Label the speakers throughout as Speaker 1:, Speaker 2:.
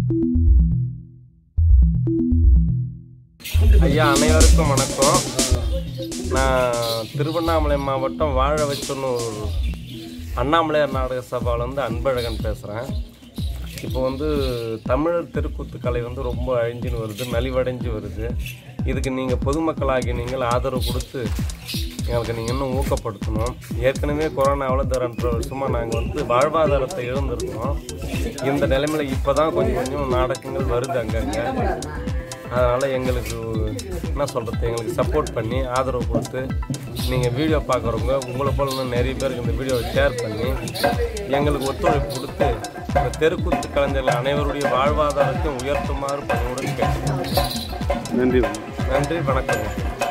Speaker 1: ஐயா அனைவருக்கும் வணக்கம் நான் திருவண்ணாமலை மாவட்டம் வாழ வச்சனூர் அண்ணாமலையார் நாடக சபாவிலேருந்து அன்பழகன் பேசுகிறேன் இப்போ வந்து தமிழர் தெருக்கூத்து கலை வந்து ரொம்ப அழிஞ்சுன்னு வருது நலிவடைஞ்சு வருது இதுக்கு நீங்கள் பொதுமக்களாகி நீங்கள் ஆதரவு கொடுத்து எங்களுக்கு நீங்கள் இன்னும் ஊக்கப்படுத்தணும் ஏற்கனவே கொரோனாவில் இந்த ரெண்டரை வருஷமாக நாங்கள் வந்து வாழ்வாதாரத்தை இழந்திருக்கோம் இந்த நிலைமையில் இப்போ தான் கொஞ்சம் கொஞ்சம் நாடகங்கள் வருது அங்கங்கே அதனால் எங்களுக்கு என்ன சொல்கிறது எங்களுக்கு சப்போர்ட் பண்ணி ஆதரவு கொடுத்து நீங்கள் வீடியோ பார்க்குறவங்க உங்களை போல இன்னும் நிறைய பேருக்கு இந்த வீடியோவை ஷேர் பண்ணி எங்களுக்கு ஒத்துழைப்பு கொடுத்து இந்த தெருக்கூத்து கலைஞர்கள் அனைவருடைய வாழ்வாதாரத்தையும் உயர்த்துமாறு பணியுடன் கேட்டுக்கிறேன்
Speaker 2: நன்றி
Speaker 1: நன்றி வணக்கம்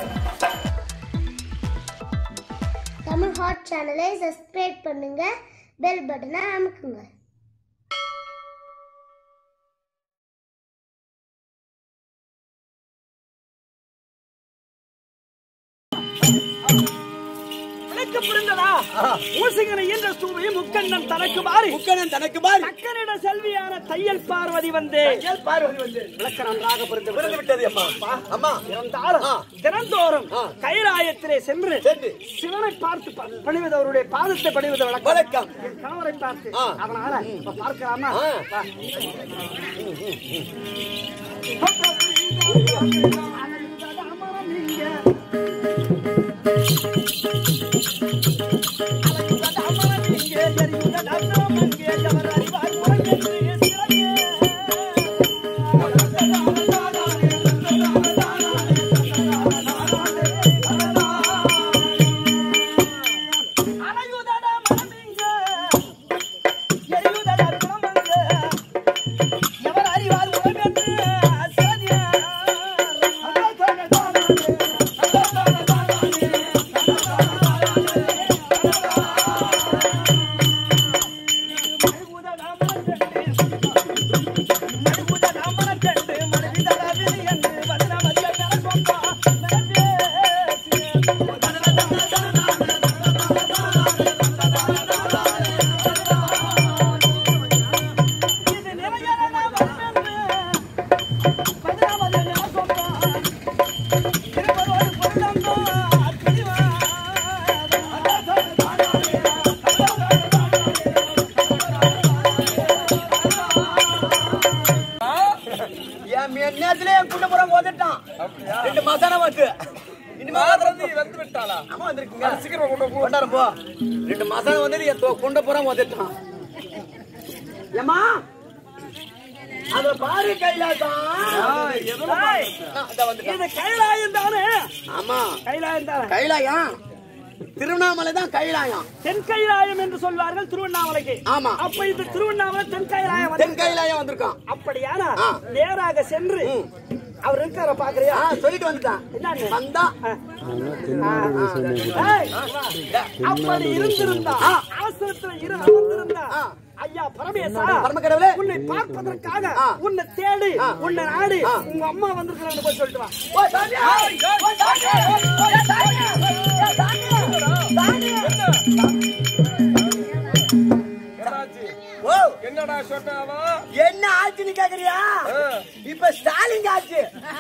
Speaker 3: தமிழ் ஹாட் சேனலை சப்ஸ்கிரைப் பண்ணுங்க பெல் பட்டனை அமுக்குங்க
Speaker 4: விளக்கு புரிந்ததா ஊசிகனை என்ற சூவை முக்கண்ணன் தனக்கு மாறி
Speaker 5: முக்கணன் தனக்கு மாறி
Speaker 4: மக்களிட செல்வியான தையல் பார்வதி வந்து
Speaker 5: பார்வதி வந்து
Speaker 4: விளக்க நன்றாக புரிந்து
Speaker 5: பிறந்து விட்டது அம்மா அம்மா
Speaker 4: இருந்தாலும் தினந்தோறும் கைலாயத்திலே சென்று
Speaker 5: சென்று.
Speaker 4: சிவனை பார்த்து ப- பணிவது அவருடைய பாதத்தை பணிவது வழக்கம்
Speaker 5: வணக்கம்
Speaker 4: என் கணவரை பார்த்து
Speaker 5: ஆ.
Speaker 4: அதனால இப்ப பார்க்கலாமா
Speaker 5: ஆ.
Speaker 4: வா. எவர் அறிவார் உலகென்று
Speaker 5: என் மே- நேரத்திலே என் குண்டபுரம் ஓதிட்டான் ரெண்டு மாசான வந்து வந்து விட்டாளா ஆமா வந்திருக்குங்க சீக்கிரம் கொண்டு கொண்டாரம் போ ரெண்டு மாசான வந்து என் தொ- குண்டபுரம் ஓதிட்டான் ஏமா அத பாரு கைலாசம்
Speaker 4: ஏய்,
Speaker 5: அத வந்துட்டான்
Speaker 4: இது கைலாயம் தானே
Speaker 5: ஆமா
Speaker 4: கைலாயம் தானே
Speaker 5: கைலாயம் திருவண்ணாமலை தான் கைலாயம்
Speaker 4: தென் கைலாயம் என்று சொல்வார்கள் திருவண்ணாமலைக்கு
Speaker 5: ஆமா.
Speaker 4: அப்ப இது திருவண்ணாமலை தென் கைலாயம் வந்து-
Speaker 5: தென் கைலாயம் வந்திருக்கான்
Speaker 4: அப்படியானா
Speaker 5: ஆ.
Speaker 4: நேராக சென்று அவர் இருக்கார பாக்குறியா
Speaker 5: ஆ, சொல்லிட்டு வந்துட்டான்
Speaker 4: என்னன்னு?
Speaker 5: வந்தா
Speaker 4: ஏய், அப்படி இருந்திருந்தா அவசரத்துல இரு அமர்ந்திருந்தா
Speaker 5: ஆ.
Speaker 4: ஐயா பரமேசா
Speaker 5: பரமக்கடவுளே.
Speaker 4: உன்னை பார்ப்பதற்காக
Speaker 5: ஆ.
Speaker 4: உன்னை தேடி உன்னை நாடி உங்க அம்மா வந்திருக்கிறாங்க போய் சொல்லிட்டு வா
Speaker 5: ஓ சாமி ஓ சாமி ஓ சாமி ஓ சாமி ஓ
Speaker 1: என்னடா சொன்னாவா
Speaker 5: என்ன ஆச்சுன்னு கேக்குறியா இப்ப ஸ்டாலின் ஆச்சு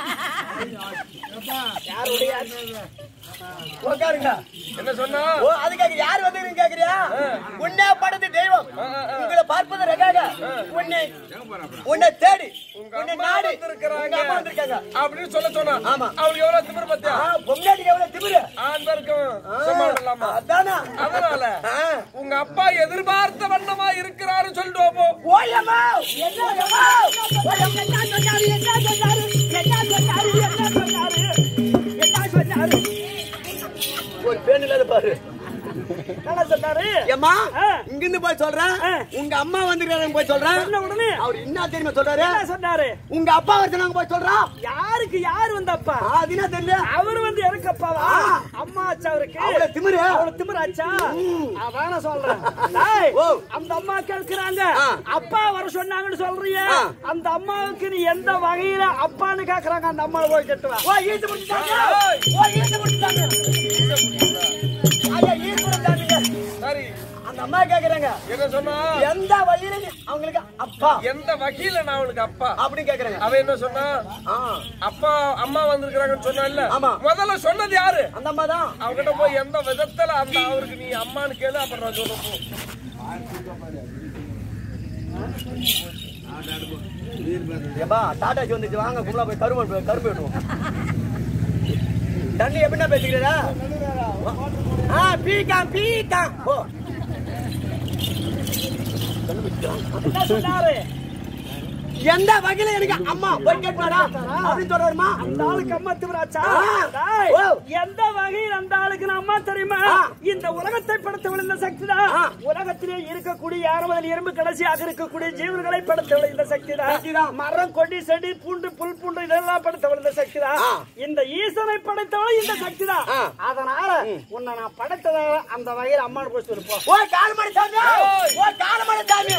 Speaker 4: யாருடைய
Speaker 5: உட்காருங்க
Speaker 1: என்ன சொன்னா
Speaker 5: ஓ அதுக்காக யார் வந்து கேக்குறியா உன்னை படுத்து தெய்வம் உங்களை பார்ப்பது ரெகாக உன்னை உன்னை தேடி உன்னை நாடி உங்க அம்மா வந்திருக்காங்க
Speaker 1: அப்படின்னு சொல்ல சொன்னா
Speaker 5: ஆமா.
Speaker 1: அவளுக்கு எவ்வளவு திமிர் பத்தியா
Speaker 5: ஆ, பொம்னாட்டிக்கு எவ்வளவு திமிரு
Speaker 1: ஆண் பேருக்கும் சும்மா விடலாமா
Speaker 5: அதானா
Speaker 1: அதனால
Speaker 5: ஆ.
Speaker 1: உங்க அப்பா எதிர்பார்த்த வண்ணமா இருக்கிறாரு சொல்லிட்டு போ
Speaker 5: ஓயம்மா என்ன ஓயம்மா ஓயம்மா
Speaker 4: என்ன சொன்னாரு என்ன சொன்னாரு என்ன சொன்னாரு என்ன சொன்னாரு என்ன சொன்னாரு
Speaker 5: ஒரு பேன் இல்லாத பாரு
Speaker 4: என்ன சொன்னாரு
Speaker 5: ஏம்மா
Speaker 4: ஆ.
Speaker 5: இங்க இருந்து போய் சொல்றேன்
Speaker 4: ஆ.
Speaker 5: உங்க அம்மா வந்திருக்காங்க போய் சொல்றேன்
Speaker 4: சொன்ன உடனே
Speaker 5: அவர் என்ன தெரியுமா சொல்றாரு
Speaker 4: என்ன சொன்னாரு
Speaker 5: உங்க அப்பா வருஷம் போய் சொல்றான்
Speaker 4: யாருக்கு யாரு வந்தப்பா
Speaker 5: அது என்ன தெரியல
Speaker 4: அவரு வந்து எனக்கு அப்பாவா அம்மா ஆச்சா அவருக்கு
Speaker 5: அவ்வளவு திமிரு
Speaker 4: அவ்வளவு திமிராச்சா அதான் நான் சொல்றேன் டேய்,
Speaker 5: ஓ.
Speaker 4: அந்த அம்மா கேட்கிறாங்க
Speaker 5: ஆ.
Speaker 4: அப்பா வர சொன்னாங்கன்னு சொல்றிய
Speaker 5: ஆ.
Speaker 4: அந்த அம்மாவுக்கு நீ எந்த வகையில அப்பான்னு கேக்குறாங்க அந்த அம்மாவை போய் கட்டுவா
Speaker 5: ஓ ஈத்து முடிச்சாங்க ஓ ஈத்து முடிச்சாங்க ஐயா ஈத்து முடிச்சாங்க
Speaker 1: சரி
Speaker 5: அந்த அம்மா அம்மா கேக்குறாங்க
Speaker 1: என்ன சொன்னா
Speaker 5: எந்த வழியில நீ அவங்களுக்கு அப்பா
Speaker 1: எந்த வகையில நான் அவனுக்கு அப்பா
Speaker 5: அப்படின்னு கேக்குறாங்க
Speaker 1: அவன் என்ன சொன்னா
Speaker 5: ஆ,
Speaker 1: அப்பா அம்மா வந்திருக்கிறாங்கன்னு சொன்னா
Speaker 5: ஆமா.
Speaker 1: முதல்ல சொன்னது யாரு
Speaker 5: அந்த அம்மா தான்
Speaker 1: அவகிட்ட போய் எந்த விதத்துல அந்த அவருக்கு நீ அம்மான்னு கேளு அப்புறம் நான் சொல்ல போ
Speaker 5: ஏப்பா டாடாச்சி வந்துச்சு வாங்க கும்பலா போய் கரும்பு கரும்பு வெட்டுவோம் தண்ணி எப்படின்னா பேசிக்கிறா ஆ பீக்காம் பீக்காம் ஓ
Speaker 4: என்ன சொன்னாரு
Speaker 5: எந்த வகையில எனக்கு அம்மா போய் கேட்பாடா அப்படின்னு சொல்றாருமா
Speaker 4: அந்த ஆளுக்கு அம்மா திமிராச்சா
Speaker 5: ஆ.
Speaker 4: டேய்,
Speaker 5: ஓ.
Speaker 4: எந்த வகையில் அந்த ஆளுக்கு நான் அம்மா தெரியுமா
Speaker 5: ஆ.
Speaker 4: இந்த உலகத்தை படைத்தவள் இந்த சக்தி தான்
Speaker 5: ஆ.
Speaker 4: உலகத்திலே இருக்கக்கூடிய யாரும் அதில் எறும்பு கடைசியாக இருக்கக்கூடிய ஜீவன்களை படைத்தவள் இந்த சக்தி
Speaker 5: சக்தி
Speaker 4: தான்
Speaker 5: தான்.
Speaker 4: மரம் கொடி செடி பூண்டு புல் பூண்டு இதெல்லாம் படைத்தவள் இந்த சக்தி தான்
Speaker 5: ஆ.
Speaker 4: இந்த ஈசனை படைத்தவள் இந்த சக்தி தான்
Speaker 5: ஆ.
Speaker 4: அதனால உன்னை நான் படைத்தத அந்த வகையில் அம்மான்னு போய் சொல்லிப்போம்
Speaker 5: ஓ காலமணி சாமி ஓ காலமணி சாமி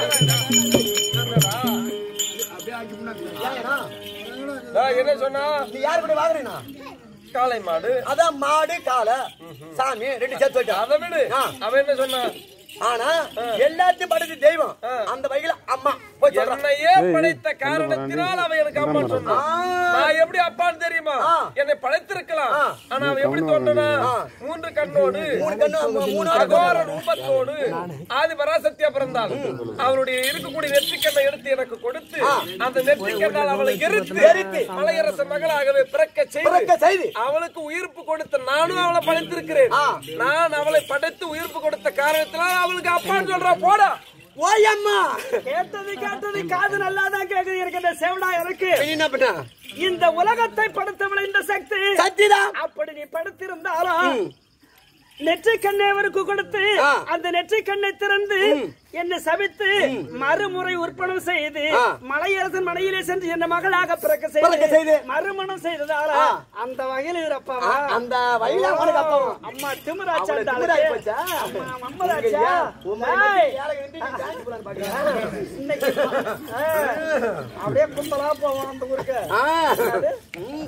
Speaker 5: ஏன்னா,
Speaker 1: நான் என்ன சொன்னா
Speaker 5: நீ யாரு கூட வாங்குறீனா
Speaker 1: காளை மாடு
Speaker 5: அதான் மாடு காலை சாமி ரெண்டு சேர்த்து வச்சா
Speaker 1: அதை விடு
Speaker 5: ஆ.
Speaker 1: அவன் என்ன சொன்னா
Speaker 5: ஆனா எல்லாத்தையும் படைச்ச தெய்வம் அந்த வகையில அம்மா போய் சொல்றான்
Speaker 1: என்னையே படைத்த காரணத்தினால் அவன் எனக்கு அம்மான்னு சொன்னான் நான் எப்படி அப்பான்னு தெரியுமா
Speaker 5: ஆ.
Speaker 1: என்னை படைத்திருக்கலாம்
Speaker 5: ஆ.
Speaker 1: ஆனா அவன் எப்படி தோன்றனா
Speaker 5: ஆ.
Speaker 1: மூன்று கண்ணோடு
Speaker 5: மூணு கண்ணு மூ- மூணு
Speaker 1: அகோர ரூபத்தோடு ஆதி பராசக்தியா பிறந்தாள் அவருடைய இருக்கக்கூடிய நெற்றிக்கண்ணை எடுத்து எனக்கு கொடுத்து அந்த நெற்றிக்கண்ணால் அவளை எரித்து
Speaker 5: எரித்து.
Speaker 1: மலையரச மகளாகவே பிறக்க
Speaker 5: பிறக்க
Speaker 1: செய்து
Speaker 5: செய்து.
Speaker 1: அவளுக்கு உயிர்ப்பு கொடுத்த நானும் அவளை படைத்திருக்கிறேன்
Speaker 5: ஆ.
Speaker 1: நான் அவளை படைத்து உயிர்ப்பு கொடுத்த காரணத்தினால் அவளுக்கு அப்பான்னு சொல்றா போடா
Speaker 5: ஓய் அம்மா
Speaker 4: கேட்டது கேட்டது காது நல்லா தான் கேக்குது இருக்கிற செவடா இருக்கு
Speaker 5: நீ என்ன பண்ண
Speaker 4: இந்த உலகத்தை படைத்தவள் இந்த சக்தி
Speaker 5: சத்திதான்
Speaker 4: அப்படி நீ படுத்திருந்தாலும் நெற்றி கண்ணேவருக்கு கொடுத்து
Speaker 5: ஆ.
Speaker 4: அந்த நெற்றி கண்ணை திறந்து என்னை சபித்து மறுமுறை உற்பணம் செய்து
Speaker 5: ஆ.
Speaker 4: மலையரசன் மனையிலே சென்று என்ன மகளாக பிறக்க
Speaker 5: பிறக்க செய்து.
Speaker 4: செய்து மறுமணம் செய்ததால
Speaker 5: ஆ.
Speaker 4: அந்த வகையில் இருப்பாவா
Speaker 5: அந்த வயல அவனுக்கு அப்பாவா
Speaker 4: அம்மா திமிராச்சா
Speaker 5: அவளை
Speaker 4: அந்த
Speaker 5: திமிராகி
Speaker 4: ஆளுக்கு.
Speaker 5: போச்சா?
Speaker 4: அம்மா, மம்மராச்சா?
Speaker 5: ஐயா, உம்மை
Speaker 4: ஏய்,
Speaker 5: நம்பி யாரை நம்பி நீ டான்ஸ் போடலான்னு பாக்குறியா?
Speaker 4: இன்னைக்கு ஆ, அப்படியே கும்பலா போவோம் அந்த ஊருக்கு
Speaker 5: ஆ.
Speaker 4: அது?
Speaker 5: ம்,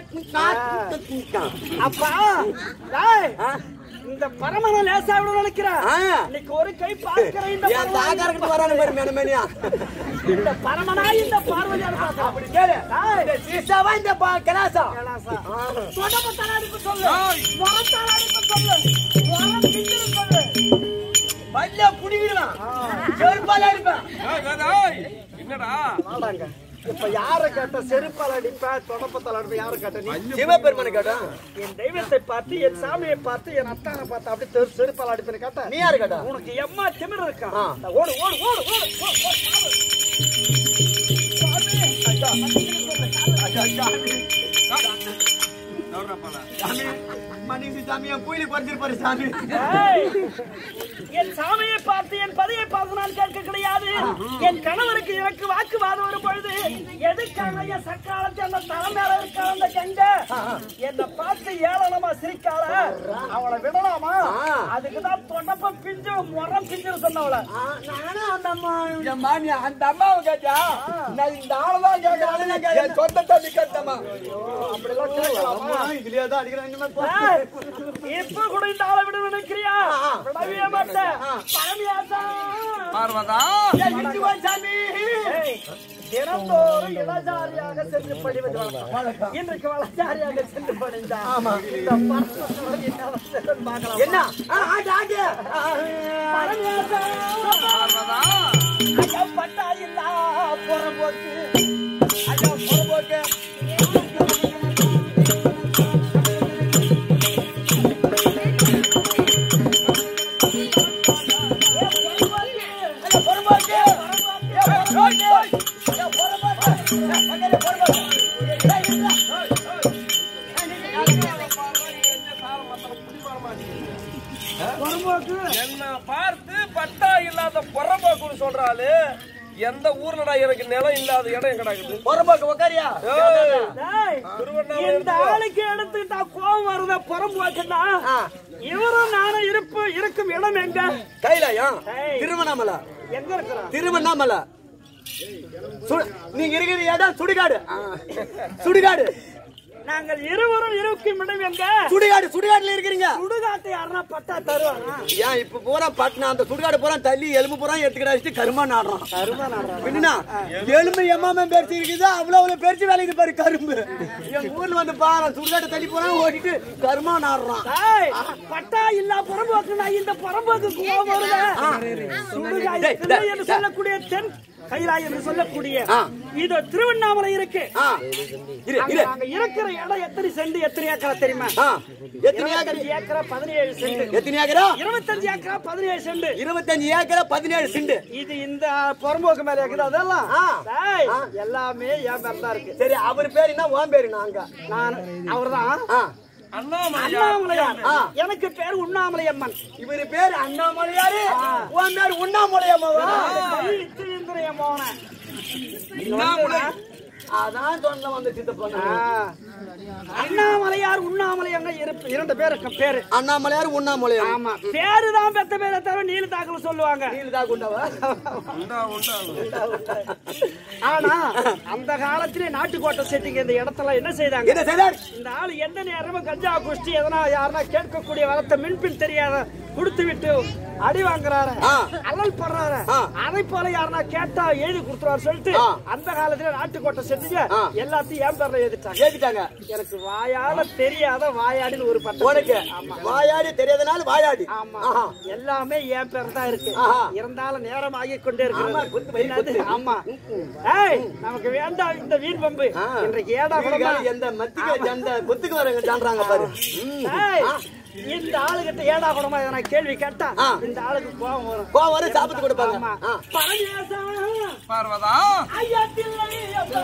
Speaker 4: அப்பா டேய், இந்த பரமனை லேசா விட நினைக்கிறேன்
Speaker 5: ஆ.
Speaker 4: இன்னைக்கு ஒரு கை பார்க்கிறேன் இந்த
Speaker 5: என்
Speaker 4: பரமனை.
Speaker 5: தாக்காரக்கிட்ட வரானு பாரு மேன மேனியா
Speaker 4: இந்த பரமனா இந்த பார்வதியான பார்க்கிறேன்
Speaker 5: அப்படி கேளு இந்த சீசாவா இந்த பா- கலாசா
Speaker 4: தொடப்ப தலாடிப்பு சொல்லு முறத்தால் அடிப்பு சொல்லு முறம் பிஞ்சிரு சொல்லு
Speaker 5: பல்ல புடிங்கிடலாம் செருப்பால அடிப்பேன்
Speaker 1: என்னடா
Speaker 4: வாடாங்க இப்ப யார கேட்ட செருப்பால் அடிப்ப தொடப்பத்தால் அடிப்ப யார கேட்ட நீ
Speaker 5: சிவபெருமனை கேட்டா
Speaker 4: என் தெய்வத்தை பார்த்து என் சாமியை பார்த்து என் அத்தானை பார்த்து அப்படி தெரு செருப்பால் அடிப்பேன்னு கேட்ட
Speaker 5: நீ யாரு கேட்டா
Speaker 4: உனக்கு எம்மா திமிர் இருக்கா
Speaker 5: ஆ.
Speaker 4: ஓடு ஓடு ஓடு ஓடு ஓடு, ஓடு,
Speaker 5: மணிக்கு சாமி என் கோயிலுக்கு குறைஞ்சிருப்பாரு சாமி
Speaker 4: ஏய், என் சாமியை பார்த்து என் பதியை பார்த்து நான் கேட்க கிடையாது என் கணவருக்கு எனக்கு வாக்குவாதம் வரும் பொழுது எதுக்காக என் சக்காலத்தை அந்த தலைமையில இருக்க அந்த கங்க என்னை பார்த்து ஏளனமா சிரிக்காள அவளை விடலாமா அதுக்குதான் தொண்டப்ப பிஞ்சு முறம் பிஞ்சு சொன்னவள
Speaker 5: நானும் அந்த அம்மா என் மாமியா அந்த அம்மாவை கேட்டா நான் இந்த ஆளதான் கேட்கறேன் என் சொந்த தம்பி கேட்டம்மா
Speaker 4: அப்படிலாம் கேட்கலாமா
Speaker 5: இதுலயே தான் அடிக்கிறேன் இனிமே போ.
Speaker 4: ஏய், இப்ப கூட இந்த ஆளை விட நினைக்கிறியா விடவே மாட்டேன் பரமியாசா
Speaker 1: பார்வதா
Speaker 5: ஏய், இஞ்சி வா சாமி
Speaker 4: ஏய், தினந்தோறும் இளஜாரியாக சென்று படிவது வழக்கம். இன்றைக்கு வளஜாரியாக சென்று படிந்தா இந்த பரமசிவன் என்ன அவஸ்தைன்னு பார்க்கலாம்.
Speaker 5: என்ன ஆ, ஆட்டு, ஆட்டு. ஆ,
Speaker 4: பரமேசா,
Speaker 1: பார்வதா
Speaker 4: ஐயா, பட்டாயில்லா புறம்போக்கு.
Speaker 5: ஐயா, புறம்போக்கு. ஐயா, புறம்போக்கு. ஐயா, புறம்போக்கு. ஐயா, புறம்போக்கு. ஐயா, பக்கத்துல புறம்போக்கு. ஏய், இல்ல.
Speaker 4: புறம்போக்கு.
Speaker 1: என்ன பார்த்து பட்டா இல்லாத புறம்போக்குன்னு சொல்றாளு எந்த ஊர்லடா எனக்கு நிலம் இல்லாத இடம் எங்கடா இருக்குது
Speaker 5: புறம்போக்கு உக்காரியா
Speaker 1: ஏய்,
Speaker 4: டேய்,
Speaker 1: திருவண்ணாமலை
Speaker 4: இந்த ஆளுக்கு எடுத்துக்கிட்டா கோவம் வருத புறம்போக்குன்னா இவரும் நானும் இருப்பு இருக்கும் இடம் எங்க
Speaker 5: கைலாயம்
Speaker 4: ஏய்.
Speaker 5: திருவண்ணாமலை
Speaker 4: எங்க இருக்கிறான்
Speaker 5: திருவண்ணாமலை சு- நீங்க இருக்கிற இடம் சுடுகாடு சுடுகாடு
Speaker 4: நாங்கள் இருவரும் இருக்கும் இடம் எங்க
Speaker 5: சுடுகாடு சுடுகாட்டுல இருக்கிறீங்க
Speaker 4: சுடுகாட்டை யாருன்னா பட்டா தருவாங்க
Speaker 5: ஏன் இப்ப பூரா பட்டினா அந்த சுடுகாடு பூரா தள்ளி எலும்பு பூரா எடுத்துக்கிட்டு கருமா நாடுறான்
Speaker 4: கருமா நாடுறாங்க
Speaker 5: பின்னா எலும்பு எம்மாம பெருசு இருக்குது அவ்வளவு அவ்வளவு பெருசு வேலைக்கு பாரு கரும்பு எங்க ஊர்ல வந்து பாரு சுடுகாடு தள்ளி போனா ஓடிட்டு கருமா நாடுறான்
Speaker 4: ஏய், பட்டா இல்ல புறம்போக்கு நான் இந்த புறம்போக்கு கோவம் வருதா சுடுகாய்
Speaker 5: டேய்,
Speaker 4: தில்லை
Speaker 5: டேய்,
Speaker 4: என்று
Speaker 5: டேய்.
Speaker 4: சொல்லக்கூடிய தென் கைலாய் என்று சொல்லக்கூடிய
Speaker 5: ஆ.
Speaker 4: இது திருவண்ணாமலை இருக்கு
Speaker 5: ஆ, இரு
Speaker 4: அங்க
Speaker 5: இரு
Speaker 4: நாங்க இருக்கிற இடம் எத்தனை சென்ட் எத்தனை ஏக்கரா தெரியுமா
Speaker 5: ஆ, எத்தனை ஏக்கர்
Speaker 4: இருபத்தஞ்சு ஏக்கரா பதினேழு சென்ட்
Speaker 5: எத்தனை ஏக்கரா
Speaker 4: இருபத்தஞ்சு ஏக்கரா பதினேழு சென்ட்
Speaker 5: இருபத்தஞ்சு ஏக்கரா பதினேழு சிண்டு
Speaker 4: இது இந்த புறம்போக்கு மேல இருக்குது அதெல்லாம்
Speaker 5: ஆ.
Speaker 4: டேய், எல்லாமே என் மேல தான் இருக்கு
Speaker 5: சரி அவர் பேரு என்ன உன் பேரு நாங்க
Speaker 4: நான் அவர்தான்
Speaker 5: ஆ,
Speaker 4: அண்ணாமலையார்
Speaker 5: ஆ.
Speaker 4: எனக்கு பேர் உண்ணாமலை அம்மன்
Speaker 5: இவரு பேரு அண்ணாமலையாரு உன் பேரு உண்ணாமலையாமாவா
Speaker 4: நிச்சயந்திரிய மோன
Speaker 5: அதான் சொன்ன வந்து சித்தப்பா
Speaker 4: அண்ணாமலையார் உண்ணாமலை அங்க இரு- இரண்டு பேருக்கு பேரு
Speaker 5: அண்ணாமலையார் உண்ணாமலையார்
Speaker 4: ஆமா பேரு தான் பெத்த பேரை தவிர நீல தாக்கல் சொல்லுவாங்க
Speaker 5: நீலதா குண்டவா
Speaker 4: ஆனா அந்த காலத்திலே நாட்டுக்கோட்டை செட்டிங்க இந்த இடத்துல என்ன செய்தாங்க
Speaker 5: என்ன செய்தார்
Speaker 4: இந்த ஆளு எந்த நேரமும் கஞ்சா குஷ்டி எதனா யாருன்னா கேட்கக்கூடிய வரத்தை மின்பின் தெரியாத கொடுத்து விட்டு அடி வாங்குறாரு
Speaker 5: ஆ.
Speaker 4: அல்லல் படுறாரு
Speaker 5: ஆ.
Speaker 4: அதை போல யாருன்னா கேட்டா எழுதி கொடுத்துருவாரு சொல்லிட்டு
Speaker 5: ஆ.
Speaker 4: அந்த காலத்துல நாட்டுக்கோட்டை செட்டிங்க
Speaker 5: ஆ.
Speaker 4: எல்லாத்தையும் என் பேர்ல எழுதிட்டாங்க
Speaker 5: ஏத்திட்டாங்க
Speaker 4: எனக்கு வாயால தெரியாத வாயாடின்னு ஒரு பட்டம்
Speaker 5: உனக்கு வாயாடி தெரியாதனால வாயாடி
Speaker 4: ஆமா
Speaker 5: ஆஹா.
Speaker 4: எல்லாமே என் பேர் தான் இருக்கு
Speaker 5: ஆஹா.
Speaker 4: இருந்தாலும் நேரம் ஆகி கொண்டே
Speaker 5: ஆமா, குத்து வை,
Speaker 4: இருக்கிறது
Speaker 5: குத்து.
Speaker 4: ஆமா ஏய் நமக்கு வேண்டாம் இந்த வீண் பம்பு
Speaker 5: ஆ.
Speaker 4: இன்றைக்கு ஏடா குடமா
Speaker 5: வீடுகாரி எந்த மத்திக்கு எந்த குத்துக்கு வரங்க ஜான்றாங்க பாரு ம்.
Speaker 4: ஏய், இந்த ஆளுகிட்ட ஏடா குடமா எதனா கேள்வி கேட்டா
Speaker 5: ஆ.
Speaker 4: இந்த ஆளுக்கு கோவம் வரும்
Speaker 5: கோவம் வரும், சாபத்து கொடுப்பாங்க.
Speaker 4: ஆமா.
Speaker 5: ஆ.
Speaker 4: பரமேசா,
Speaker 1: பார்வதா
Speaker 4: ஐயா தில்லை அப்பா.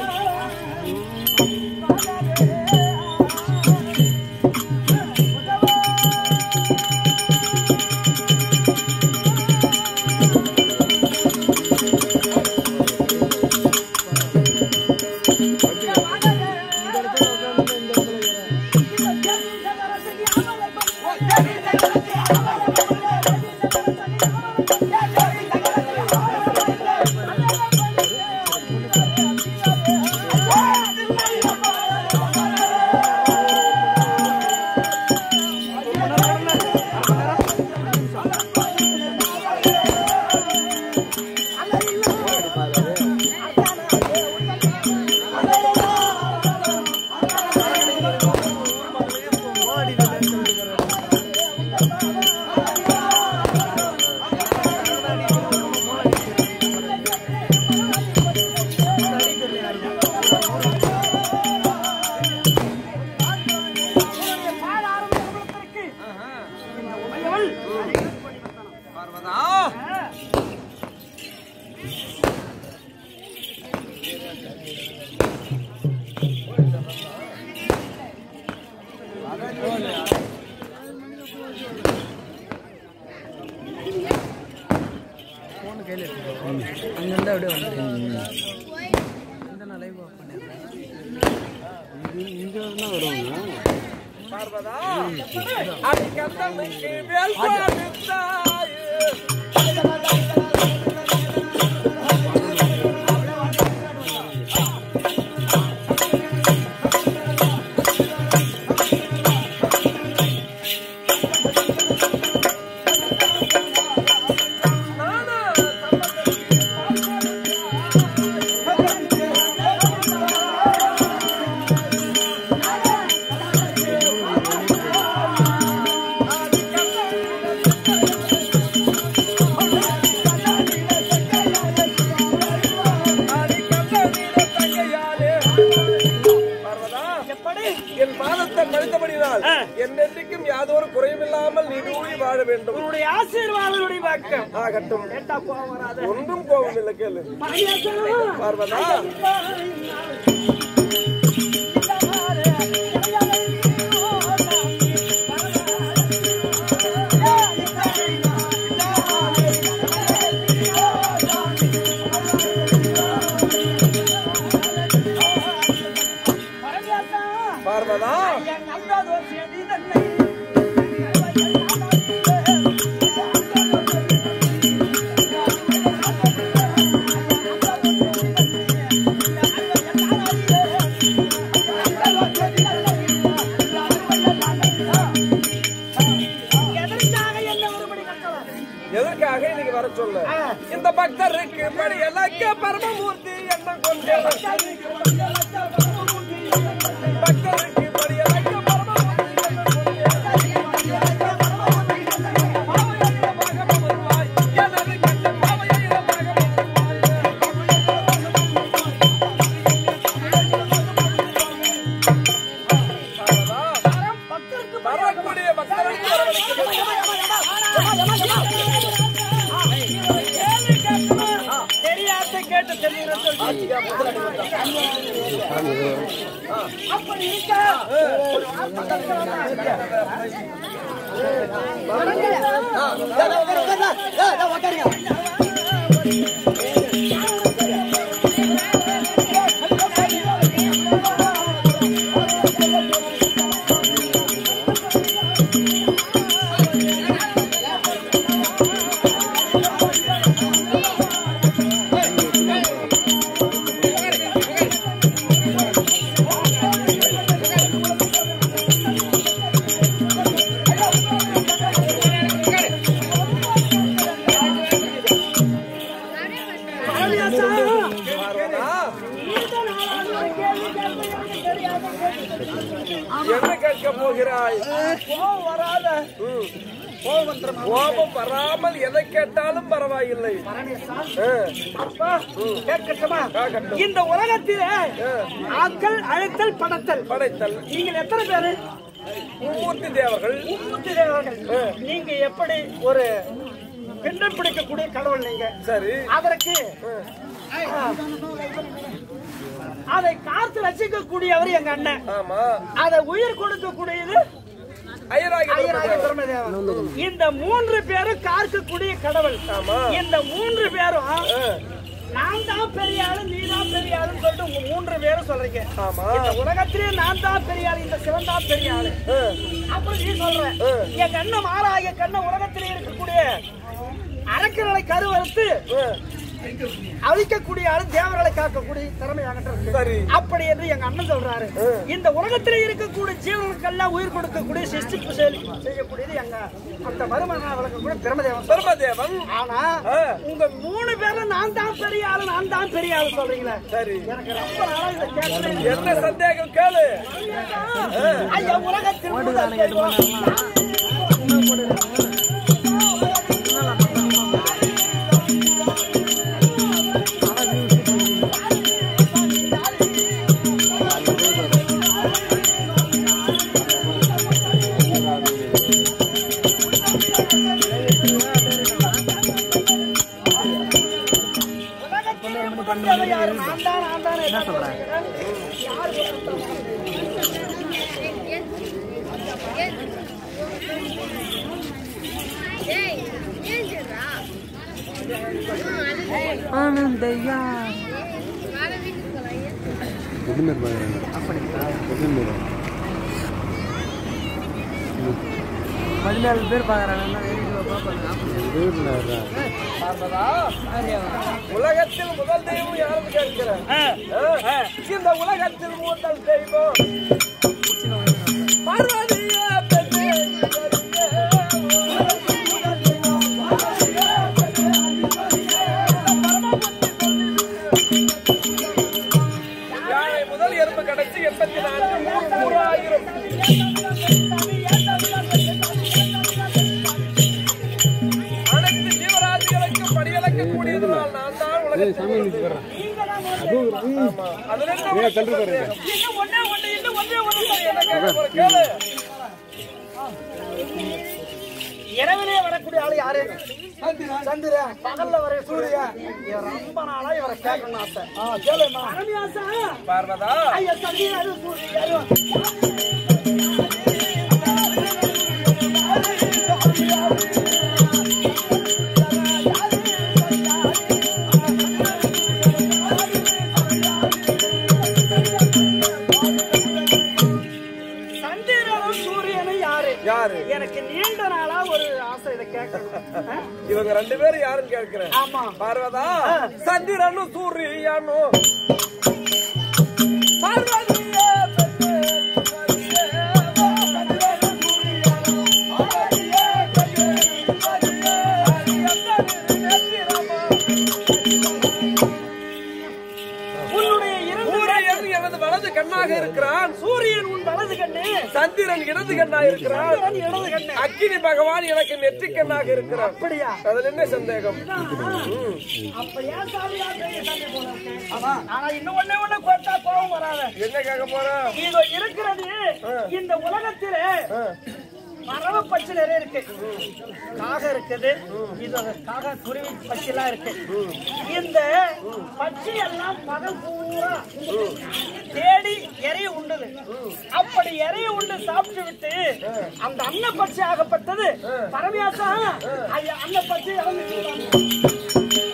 Speaker 4: பாட ஆரம்பித்ததற்கு இந்த உமையவள்
Speaker 1: பார்வதா பார்வதா அடி கந்தமைக்கு வேல் கொடுத்தாயே
Speaker 4: எப்படி
Speaker 1: என் பாதத்தை படுத்தபடினால் என்னென்றைக்கும் யாதொரு குறைவில்லாமல் நீடூழி வாழ வேண்டும்
Speaker 4: உன்னுடைய ஆசீர்வாதனுடைய வாக்கம்
Speaker 1: ஆகட்டும்
Speaker 4: கேட்டா கோவம் வராது
Speaker 1: ஒன்றும் கோபம் இல்லை கேளு
Speaker 4: பரமேசா,
Speaker 1: பார்வதா பார்வதா
Speaker 4: ஐயா
Speaker 2: பக்தருக்கு படியலக்க பரமமூர்த்தி என்ன கொண்ட பக்தருக்கு படியலக்க பரமமூர்த்தி என்ன கொண்ட பாவையில பாகம் வருவாய் எனது கண்ட பாவையில பாகம் வரக்கூடிய பக்தர்களுக்கு
Speaker 4: தெரியாத கேட்டு தெரியுறது அப்படி இருக்கா
Speaker 2: என்ன கேட்க போகிறாய்
Speaker 4: கோவம் வராத
Speaker 2: கோபம் வராமல் எதை கேட்டாலும் பரவாயில்லை ஆ,
Speaker 4: அப்பா கேட்கட்டுமா
Speaker 2: கேட்கட்டும்.
Speaker 4: இந்த உலகத்திலே ஆக்கள் அழைத்தல் படத்தல்
Speaker 2: படைத்தல்
Speaker 4: நீங்கள் எத்தனை பேரு
Speaker 2: மும்மூர்த்தி தேவர்கள்
Speaker 4: மும்மூர்த்தி தேவர்கள் நீங்க எப்படி ஒரு பெண்ணை பிடிக்கக்கூடிய கடவுள் நீங்க
Speaker 2: சரி
Speaker 4: அதற்கு அதை காத்து ரசிக்கக்கூடியவர் எங்க அண்ணன்
Speaker 2: ஆமா
Speaker 4: அதை உயிர் கொடுக்கக்கூடியது
Speaker 2: ஐயராகி
Speaker 4: ஐயராய பிரம்மதேவன் இந்த மூன்று பேரும் காக்கக்கூடிய கடவுள்
Speaker 2: ஆமா.
Speaker 4: இந்த மூன்று பேரும் நான் தான் பெரிய ஆளு நீ தான் பெரிய ஆளுன்னு சொல்லிட்டு உங்க மூன்று பேரும் சொல்றீங்க
Speaker 2: ஆமா.
Speaker 4: இந்த உலகத்திலே நான் தான் பெரிய ஆளு இந்த சிவன் தான் பெரிய ஆளு அப்புறம் நீ சொல்ற என் கண்ண மாறாகிய கண்ண உலகத்திலே இருக்கக்கூடிய அரக்கர்களை கருவறுத்து அழிக்கக்கூடிய ஆளு தேவர்களை காக்கக்கூடிய திறமையாகட்டும் இருக்கு.
Speaker 2: சரி.
Speaker 4: அப்படி என்று எங்க அண்ணன் சொல்றாரு இந்த உலகத்திலே இருக்கக்கூடிய ஜீவனுக்கெல்லாம் உயிர் கொடுக்கக்கூடிய சிருஷ்டிப்பு செயல் செய்யக்கூடியது எங்க அந்த மருமகனா விளக்கக்கூடிய பிரமதேவன்
Speaker 2: பிரம்மதேவன்
Speaker 4: ஆனா
Speaker 2: ஆ.
Speaker 4: உங்க மூணு பேரும் நான் தான் பெரிய ஆளு நான் தான் பெரிய ஆளு சொல்றீங்களே
Speaker 2: சரி
Speaker 4: எனக்கு ரொம்ப நாளா இதை கேட்கவே இல்லை.
Speaker 2: என்ன சந்தேகம் கேளு
Speaker 4: ஐயா உலகத்தில் முதல் தெய்வம். உலகத்தில் முதல் தேவன் யாரு? நான் தான், நான் தான் என்ன சொல்றேன்? யார் உலகத்தில்
Speaker 6: பதினாலு பேர் பாக்குறாங்க
Speaker 2: உலகத்தில் முதல் தெய்வம் யாருன்னு கேட்கிறேன் ஆ. இந்த உலகத்தில் முதல் தெய்வம் பார்வதியே பெண்ணே, யாழை முதல் எறும்பு கடைசி எண்பத்தி நான்கு மூணு மூவாயிரம் அனைத்து ஜீவராசிகளுக்கும் படியளக்க கூடியதனால் நான் தான் உலகத்தில் ஆமா. அதுல என்ன உனக்கு சந்தேகம்?
Speaker 4: இன்னும் ஒண்ணே ஒண்ணு, இன்னும் ஒண்ணே ஒண்ணு
Speaker 2: என்ன கேட்க போற? கேளு.
Speaker 4: இரவிலே வரக்கூடிய ஆளு யாரு சந்திரன் பகல்ல வர சூரியன் இவர் ரொம்ப நாளா இவரை கேட்கணும் ஆசை கேளுமா அரபியாசா
Speaker 2: பார்வதா
Speaker 4: ஐயா சந்திரன் சூரியன் சந்திரனும் சூரியனும் யாரு
Speaker 2: யாரு
Speaker 4: எனக்கு நீண்ட நாளா ஒரு ஆசை இதை கேட்கணும் ஆ?
Speaker 2: இவங்க ரெண்டு பேரும் யாருன்னு கேட்கிறேன்
Speaker 4: ஆமா
Speaker 2: பார்வதா சந்திரனும் சூரியனும் பார்வதியே பெண்ணே, பார்வதியே, சந்திரனும் சூரியனும், பார்வதியே பெண்ணே, பார்வதியே, அரியந்தனின் நெற்றிரமா. சந்திரன் எனது வலது கண்ணாக இருக்கிறான்
Speaker 4: சூரியன் உன் வலது கண்ணு
Speaker 2: சந்திரன் இடது கண்ணாக இருக்கிறான்
Speaker 4: சந்திரன் இடது கண்ணு
Speaker 2: அக்கினி பகவான் எனக்கு நெற்றி கண்ணாக இருக்கிறான்
Speaker 4: அப்படியா
Speaker 2: அதுல என்ன சந்தேகம்
Speaker 4: அப்ப ஏன் சாமி நான் பெரிய சண்டை போல இருக்கேன்? ஆனா இன்னும் ஒண்ணே ஒண்ணு கொட்டா கோவம் வராத
Speaker 2: என்ன கேட்க போறான்
Speaker 4: இதோ இருக்கிறது இந்த உலகத்திலே பறவை பட்சி நிறைய இருக்கு காக இருக்குது இது காக குருவி பட்சி எல்லாம் இருக்கு இந்த பட்சி எல்லாம் பகல் பூரா தேடி இறைய உண்டுது அப்படி இறைய உண்டு சாப்பிட்டு விட்டு அந்த அன்ன பட்சி ஆகப்பட்டது பரமேசா ஐயா அன்ன பட்சி இறந்து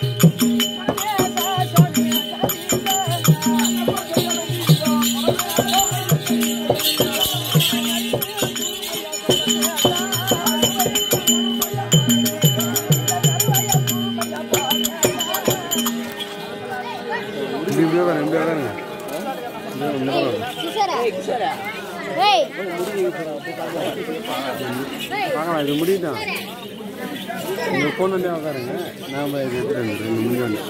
Speaker 3: கிஷோரா ஏய்
Speaker 6: பார்க்கலாம் இது முடியுதான் நீங்கள் ஃபோன் வந்து உட்காருங்க நாம் இது எடுத்துட்டு வந்து ரெண்டு முடிஞ்சு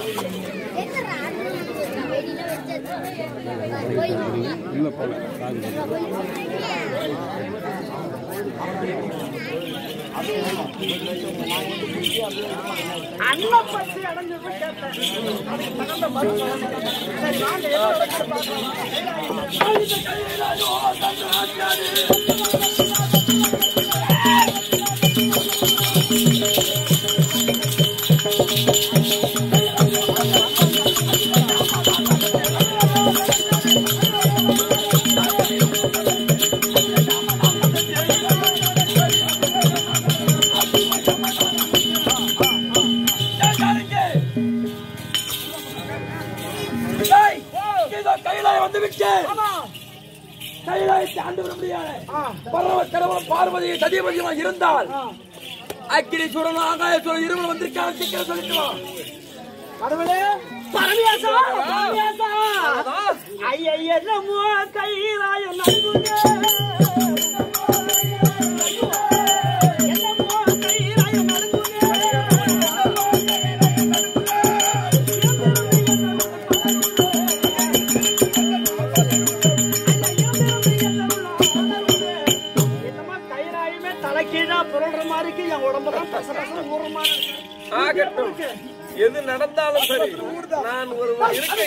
Speaker 6: இல்லை போகல காது
Speaker 4: அன்ன பட்சி அடைஞ்சு கேட்டேன் அதுக்கு தகுந்த மருந்து சரி வாங்க என்ன நடக்குது பார்க்கலாம்
Speaker 2: கையிலாய் வந்து விட்டேன் கையிலாயத்தை ஆண்டு வர முடியாது பரவ கடவுள் பார்வதி சதிபதியமா இருந்தால் அக்கினி சூரனும் ஆகாய சூரன் இருவரும் வந்திருக்காங்க சீக்கிரம் சொல்லிட்டு வா
Speaker 4: கடவுளே பரமேசா பரமேசா ஐயா என்னமோ கையிலாய நல்குங்க என்னமோ கையிலாய என்னமா கைராயுமே தலைக்கீழா புரள்ற மாதிரி இருக்கு என் உடம்பெல்லாம் பச பச ஊற மாதிரி இருக்கு.
Speaker 2: ஆகட்டும் எது நடந்தாலும் சரி நான் ஒருவர் இருக்க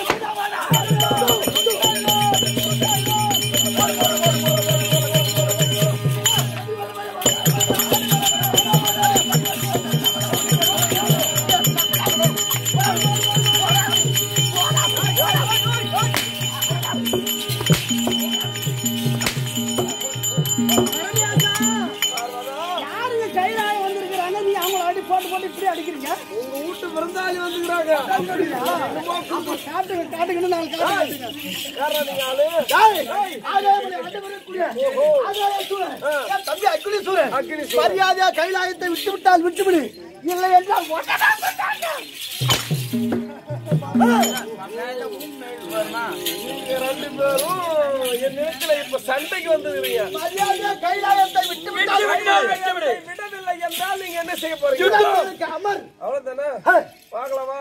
Speaker 4: யாருங்க கைலாயம் வந்திருக்கிறாங்க நீ அவங்கள அடி போட்டு போட்டு இப்படி அடிக்கிறீங்க
Speaker 2: உங்க வீட்டு விருந்தாளி வந்துக்கிறாங்க
Speaker 4: அப்ப காட்டுங்க காட்டுங்கன்னு நான் காட்டுங்க
Speaker 2: யாரா நீங்க ஆளு?
Speaker 5: தம்பி அக்குலி சூரன்
Speaker 2: அக்கினி சூரன்.
Speaker 5: மரியாதையா கைலாயத்தை விட்டு விட்டால் விட்டுவிடு இல்லை என்றால்
Speaker 2: நீங்க ரெண்டு பேரும் என் நிலத்துல இப்ப சண்டைக்கு வந்துக்கிறீங்க
Speaker 5: மரியாதையா கைலாயத்தை விட்டு விட்டால்
Speaker 2: விடவில்லை என்றால் நீங்க என்ன செய்ய போறீங்க
Speaker 5: விடாதீர்கள் அமர்
Speaker 2: அவ்வளவுதானே பாக்கலாமா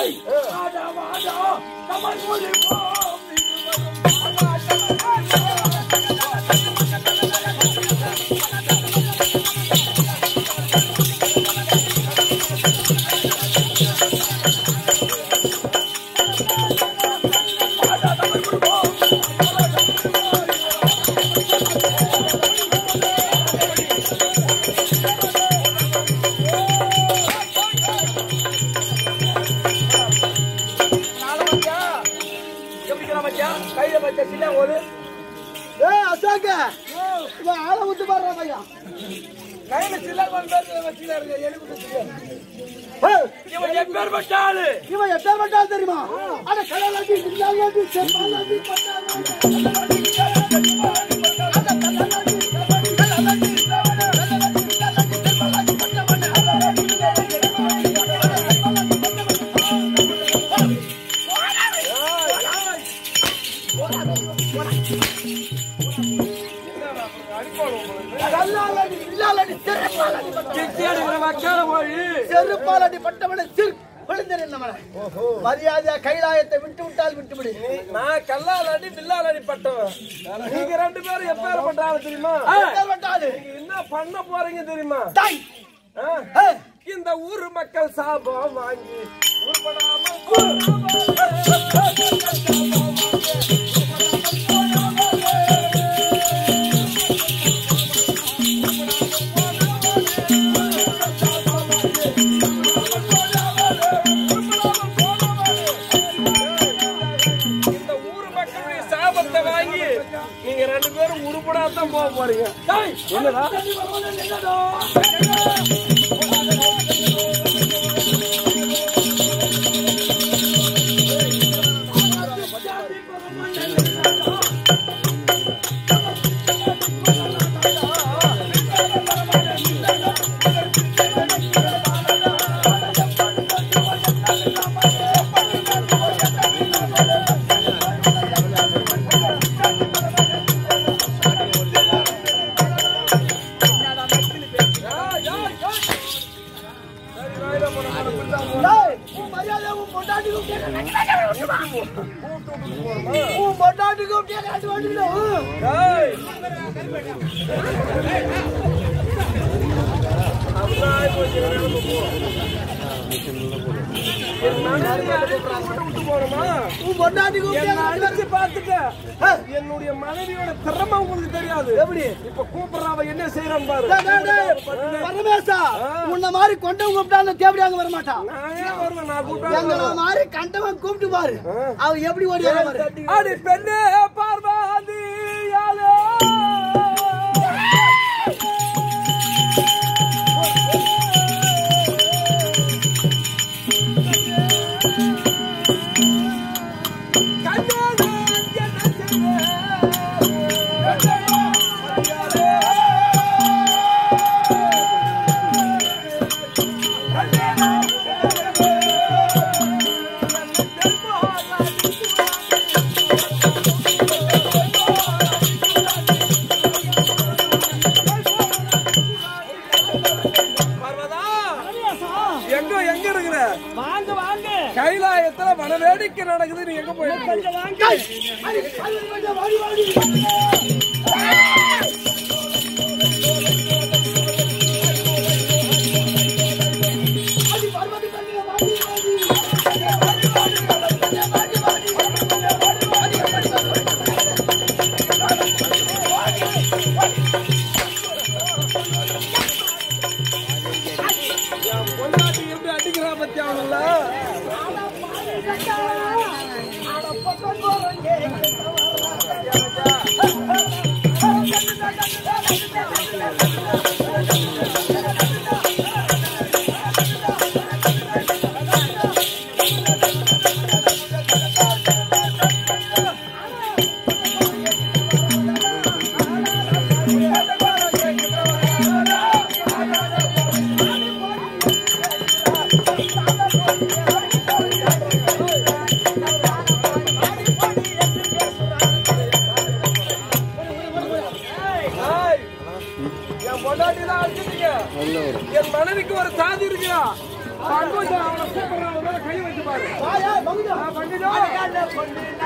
Speaker 2: எப்படிக்கிறா மச்சான் கையில மச்சா சின்ன ஒரு
Speaker 5: ஏய் அசோக இவன் ஆளை விட்டு பாடுறா பையன்
Speaker 2: கையில சில்ல கொண்டு வச்சுல இருக்க எலும்பு
Speaker 5: ஏய்,
Speaker 2: இவன் எப்பேற்பட்ட ஆளு
Speaker 5: இவன் எத்தனை பட்டால் தெரியுமா அட கடலாட்டி சில்லாலாட்டி செப்பாலாட்டி பட்டாலாட்டி கல்லாலாடி இல்லாலாடி செருப்பாலாடி பட்டவன்.
Speaker 2: கிச்சி அடிக்கிற வக்கால போய்
Speaker 5: செருப்பாலாடி பட்டவனை சிர் விழுந்தேன் நம்மள மரியாதையா கைலாயத்தை விட்டு விட்டால் விட்டுவிடு
Speaker 2: நீ- நான் கல்லால் அடி பில்லால் அடி பட்டவன் நீங்க ரெண்டு பேரும் எப்பேர் பண்றாங்க தெரியுமா
Speaker 5: விட்டாது
Speaker 2: நீங்க என்ன பண்ண போறீங்க தெரியுமா
Speaker 5: தாய்
Speaker 2: ஆ?
Speaker 5: ஏ,
Speaker 2: இந்த ஊர் மக்கள் சாபம் வாங்கி உருப்படாம இந்த ஊர் மக்களுடைய சாபத்தை வாங்கி நீங்க ரெண்டு பேரும் உருப்படாதான் போக போறீங்க டேய், என்னடா
Speaker 5: தாய், உன் மரியாதையா உன் பொண்டாட்டி கூப்பிட்டு உன் பொண்டாட்டி கூப்பிட்டு காட்டு வந்துடும்
Speaker 2: டேய். அப்படிதான் போச்சு, நிலைமை போ. என் மனைவியை அடிச்சு போட்டு விட்டு போறோமா?
Speaker 5: உன் பொண்டாட்டி கூப்பிட்டு
Speaker 2: என்னை அடிச்சு பார்த்துட்டு, என்னுடைய மனைவியோட திறமை உங்களுக்கு தெரியாது எப்படி இப்ப கூப்பிடுறாவ என்ன செய்யறான் பாரு
Speaker 5: டேய், டேய், டேய், பரமேசா உன்ன மாதிரி கொண்டவன் கூப்பிட்டாலும் தேவடி அங்க வர மாட்டான்
Speaker 2: நான் ஏன் வருவேன் நான்
Speaker 5: எங்களை
Speaker 2: கூப்பிட்டா
Speaker 5: மாதிரி கண்டவன் கூப்பிட்டு பாரு அவன் எப்படி ஓடி வர பாரு
Speaker 2: அடி பெண்ணே பார்வதி யாழே. கண்ணே என்ன பார்வதா எங்க எங்க இருக்கிற
Speaker 4: வாங்க வாங்க
Speaker 2: கைலாயத்துல வனவேடிக்கை நடக்குது நீ எங்க போயிருக்க
Speaker 4: கொஞ்சம் வாங்க
Speaker 2: பொண்டாட்டி எப்படி அடிக்கிறா பத்தி அவனுல ஏய், என் பொண்டாட்டி தான் அடிச்சிட்டீங்க என் மனைவிக்கு ஒரு சாதி இருக்குதா பங்குஜம் அவனை கூப்பிடுறான் அவன் மேல கை வச்சு பாரு ஆ, பங்குஜம்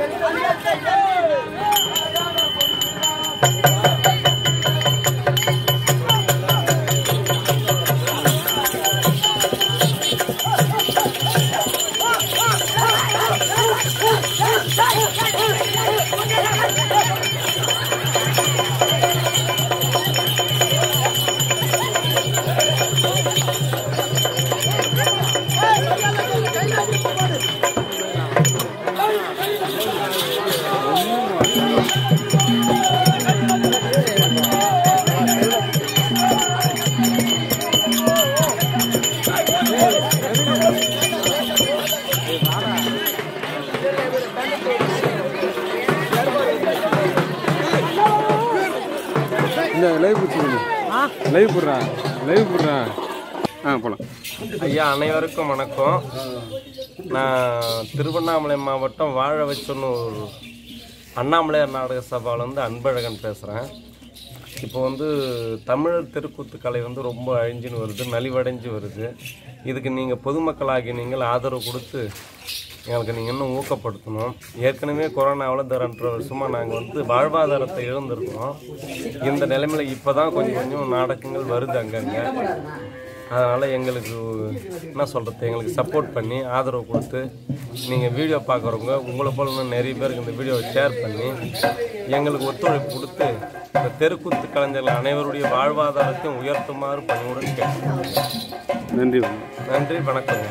Speaker 6: இந்த லைவ் பிடிச்சிருங்க லைவ் போடுறா லைவ் போடுறா ஆ போலாம்
Speaker 1: ஐயா அனைவருக்கும் வணக்கம் நான் திருவண்ணாமலை மாவட்டம் வாழ வச்சொன்னூர் அண்ணாமலையார் நாடக சபாவிலேருந்து அன்பழகன் பேசுகிறேன் இப்போ வந்து தமிழர் தெருக்கூத்து கலை வந்து ரொம்ப அழிஞ்சுன்னு வருது நலிவடைஞ்சு வருது இதுக்கு நீங்கள் பொதுமக்களாகி நீங்கள் ஆதரவு கொடுத்து எங்களுக்கு நீங்கள் இன்னும் ஊக்கப்படுத்தணும் ஏற்கனவே கொரோனாவில் இந்த ரெண்டரை வருஷமாக நாங்கள் வந்து வாழ்வாதாரத்தை இழந்திருக்கிறோம் இந்த நிலைமையில இப்போ தான் கொஞ்சம் கொஞ்சம் நாடகங்கள் வருது அங்கங்கே அதனால் எங்களுக்கு என்ன சொல்கிறது எங்களுக்கு சப்போர்ட் பண்ணி ஆதரவு கொடுத்து நீங்கள் வீடியோ பார்க்குறவங்க உங்களை போல இன்னும் நிறைய பேருக்கு இந்த வீடியோவை ஷேர் பண்ணி எங்களுக்கு ஒத்துழைப்பு கொடுத்து இந்த தெருக்கூத்து கலைஞர்கள் அனைவருடைய வாழ்வாதாரத்தையும் உயர்த்துமாறு பணிவுடன் கேட்கிறேன்
Speaker 6: நன்றி வணக்கம்
Speaker 1: நன்றி வணக்கங்க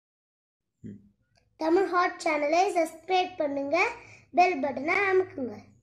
Speaker 3: தமிழ் ஹாட் சேனலை சப்ஸ்கிரைப் பண்ணுங்க பெல் பட்டனை அமுக்குங்க